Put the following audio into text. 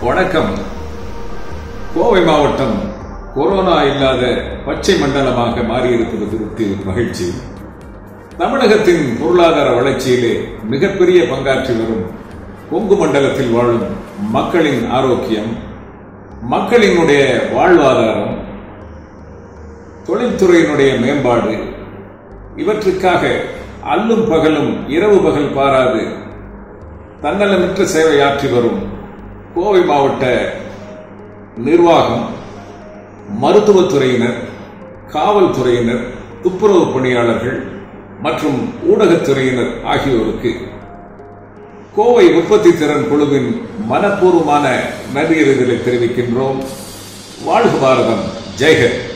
வணக்கம் கோவை மாவட்டம் கொரோனா இல்லாத பச்சை மண்டலமாக மாறியிருப்பது குறித்து மகிழ்ச்சி தமிழகத்தின் பொருளாதார வளர்ச்சியிலே மிகப்பெரிய பங்காற்றி வரும் கொங்கு மண்டலத்தில் வாழும் மக்களின் ஆரோக்கியம் மக்களினுடைய வாழ்வாதாரம் தொழில்துறையினுடைய மேம்பாடு இவற்றுக்காக அல்லும் பகலும் இரவு பகல் பாராது தன்னலமற்ற சேவையாற்றி வரும் கோவை மாவட்ட நிர்வாகம் மருத்துவத்துறையினர் காவல்துறையினர் துப்புரவு பணியாளர்கள் மற்றும் ஊடகத்துறையினர் ஆகியோருக்கு கோவை உற்பத்தி திறன் குழுவின் மனப்பூர்வமான நன்றியறிதலை தெரிவிக்கின்றோம் வாழ்க பாரதம் ஜெய்ஹிந்த்